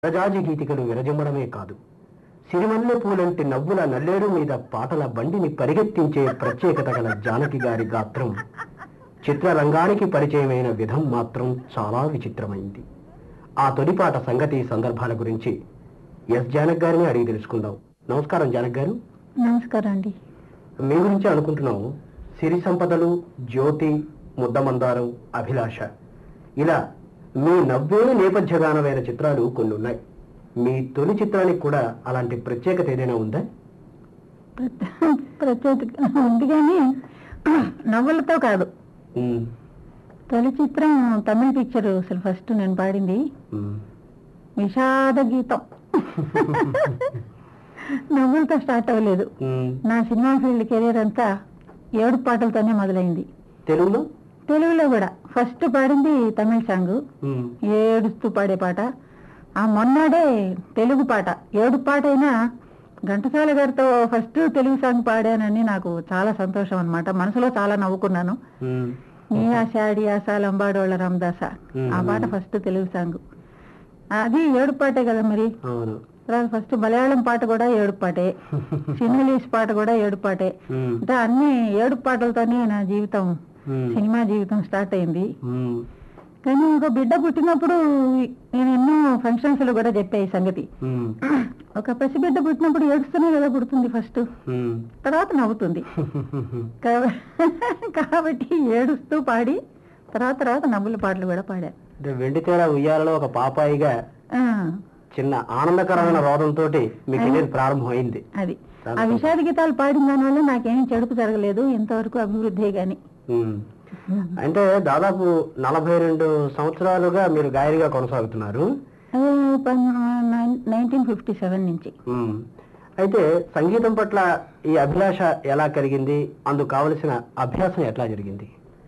ప్రజాజి గీతికలు విరజమ్మడమే కాదు సిరిమల్లె పూలంటి నవ్వుల నల్లేరు మీద పాటల బండిని పరిగెత్తించే ప్రత్యేకత గల జానకి గారి గాత్రం చిత్రరంగానికి పరిచయమైన విధం మాత్రం చాలా విచిత్రమైంది ఆ తొలిపాట సంగతి సందర్భాల గురించి ఎస్ జానక్ గారిని అడిగి తెలుసుకుందాం నమస్కారం జానక్ గారు నమస్కారం అండి మీ గురించి అనుకుంటున్నాం సిరి సంపదలు జ్యోతి ముద్దమందారం అభిలాష ఇలా మీ నవ్వే నేపథ్య గానమైన చిత్రాలు కొన్ని ఉన్నాయి మీ తొలి చిత్రానికి కూడా అలాంటి ప్రత్యేకత ఏదైనా ఉందా ప్ర- ప్రత్యేక ఉంది కానీ నవ్వులతో కాదు ఉమ్, తొలి చిత్రం తమిళ పిక్చర్ అసలు ఫస్ట్ నేను పాడింది ఉమ్. విషాద గీతం నవ్వులతో స్టార్ట్ అవ్వలేదు ఉమ్. నా సినిమా ఫీల్డ్ కెరీర్ అంతా ఏడు పాటలతోనే మొదలైంది తెలుగులో తెలుగులో కూడా ఫస్ట్ పాడింది తమిళ సాంగ్ ఉమ్, ఏడుస్తూ పాడే పాట ఆ మొన్నాడే తెలుగు పాట ఏడు పాట అయినా ఘంటసాల గారితో ఫస్ట్ తెలుగు సాంగ్ పాడానని నాకు చాలా సంతోషం అన్నమాట మనసులో చాలా నవ్వుకున్నాను ఉమ్, నీ ఆశాడి ఆశ లంబాడోళ్ళ రామదాస ఆ పాట ఫస్ట్ తెలుగు సాంగ్ అది ఏడు పాటే కదా మరి అవును తర్వాత ఫస్ట్ మలయాళం పాట కూడా ఏడు పాటే సినిమలీస్ పాట కూడా ఏడు పాటే ఉమ్, అంటే అన్ని ఏడు పాటలతోనే నా జీవితం ఉమ్, సినిమా జీవితం స్టార్ట్ అయింది ఉమ్, కానీ ఇంకో బిడ్డ పుట్టినప్పుడు నేను ఎన్నో ఫంక్షన్స్ లో కూడా చెప్పా ఈ సంగతి ఉమ్, ఒక పసిబిడ్డ పుట్టినప్పుడు ఏడుస్తూనే కదా పుడుతుంది ఫస్ట్ ఉమ్. తర్వాత నవ్వుతుంది కాబ- కాబట్టి ఏడుస్తూ పాడి తర్వాత తర్వాత నవ్వుల పాటలు కూడా పాడా అంటే వెండితెర ఉయ్యాలలో ఒక పాపాయిగా ఆ, చిన్న ఆనందకరమైన రోదంతో మీ కెరీర్ ప్రారంభమైంది అది ఆ విషాద గీతాలు పాడిన దానివల్ల నాకేం చెడుపు జరగలేదు ఇంతవరకు అభివృద్ధి గాని ఉమ్. అంటే దాదాపు నలభై రెండు సంవత్సరాలుగా మీరు గాయనిగా కొనసాగుతున్నారు నైన్టీన్ ఫిఫ్టీ సెవెన్ నుంచి ఉమ్. అయితే సంగీతం పట్ల ఈ అభిలాష ఎలా కలిగింది అందుకు కావలసిన అభ్యాసం ఎట్లా జరిగింది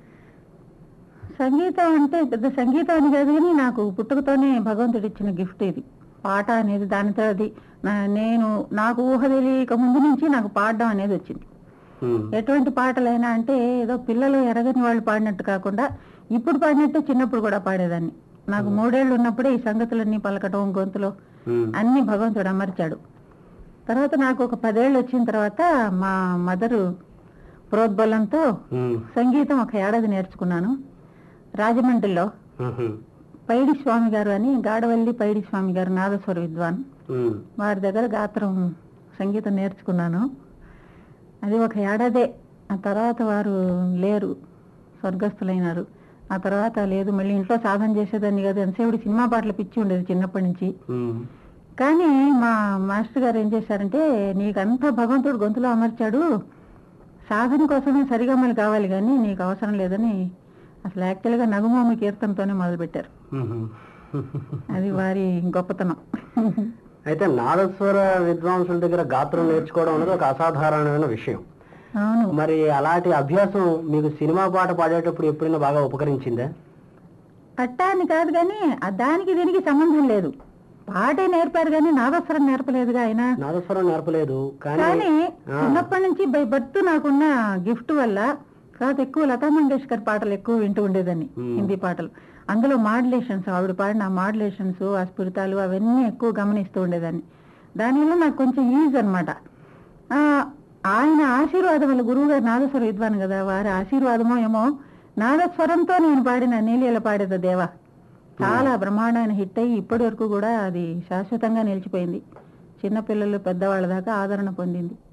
సంగీతం అంటే పెద్ద సంగీతం అని కాదు కానీ నాకు పుట్టుకతోనే భగవంతుడు ఇచ్చిన గిఫ్ట్ ఇది పాట అనేది దానితో అది నా- నేను నాకు ఊహ తెలియక ముందు నుంచి నాకు పాడడం అనేది వచ్చింది ఉమ్. ఎటువంటి పాటలైనా అంటే ఏదో పిల్లలు ఎరగని వాళ్ళు పాడినట్టు కాకుండా ఇప్పుడు పాడినట్టే చిన్నప్పుడు కూడా పాడేదాన్ని నాకు మూడేళ్లు ఉన్నప్పుడే ఈ సంగతులన్నీ పలకటం గొంతులో ఉమ్. అన్ని భగవంతుడు అమర్చాడు తర్వాత నాకు ఒక పదేళ్ళు వచ్చిన తర్వాత మా మదరు ప్రోద్బలంతో ఉమ్. సంగీతం ఒక ఏడాది నేర్చుకున్నాను రాజమండ్రిలో ఉహు. పైడి స్వామి గారు అని గాడవల్లి పైడి స్వామి గారు నాదస్వర విద్వాన్ ఉమ్. వారి దగ్గర గాత్రం సంగీతం నేర్చుకున్నాను అది ఒక ఏడాదే ఆ తర్వాత వారు లేరు స్వర్గస్థులైనారు ఆ తర్వాత లేదు మళ్ళీ ఇంట్లో సాధన చేసేదాన్ని కాదు ఎంతసేపుడు సినిమా పాటలు పిచ్చి ఉండేది చిన్నప్పటి నుంచి ఉమ్. కానీ మా మాస్టర్ గారు ఏం చేశారంటే నీకంతా భగవంతుడు గొంతులో అమర్చాడు సాధన కోసమే సరిగమలు కావాలి కానీ నీకు అవసరం లేదని అసలు యాక్చువల్గా నగుమోమి కీర్తనతోనే మొదలుపెట్టారు ఉహు. అది వారి గొప్పతనం అయితే నాదస్వర విద్వాంసుల దగ్గర గాత్రం నేర్చుకోవడం అనేది ఒక అసాధారణమైన విషయం అవును మరి అలాంటి అభ్యాసం మీకు సినిమా పాట పాడేటప్పుడు ఎప్పుడైనా బాగా ఉపకరించిందా అట్టా అని కాదు కానీ ఆ దానికి దీనికి సంబంధం లేదు పాటే నేర్పారు కానీ నాదస్వరం నేర్పలేదుగా ఆయన నాదస్వరం నేర్పలేదు కానీ కానీ ఆ. చిన్నప్పటి నుంచి బై బర్త్ నాకున్న గిఫ్ట్ వల్ల తర్వాత ఎక్కువ లతా మంగేష్కర్ పాటలు ఎక్కువ వింటూ ఉండేదాన్ని Hmm. హిందీ పాటలు అందులో మాడ్యులేషన్స్ ఆవిడ పాడిన మాడ్యులేషన్స్ ఆ స్ఫురితాలు అవన్నీ ఎక్కువ గమనిస్తూ ఉండేదాన్ని దానివల్ల నాకు కొంచెం ఈజ్ అనమాట ఆయన ఆశీర్వాదం వల్ల గురువు గారు నాదస్వర విద్వాన్ కదా వారి ఆశీర్వాదమో ఏమో నాదస్వరంతో నేను పాడిన నీలియల పాడేద దేవా చాలా బ్రహ్మాండమైన హిట్ అయ్యి ఇప్పటి వరకు కూడా అది శాశ్వతంగా నిలిచిపోయింది చిన్నపిల్లలు పెద్దవాళ్ళ దాకా ఆదరణ పొందింది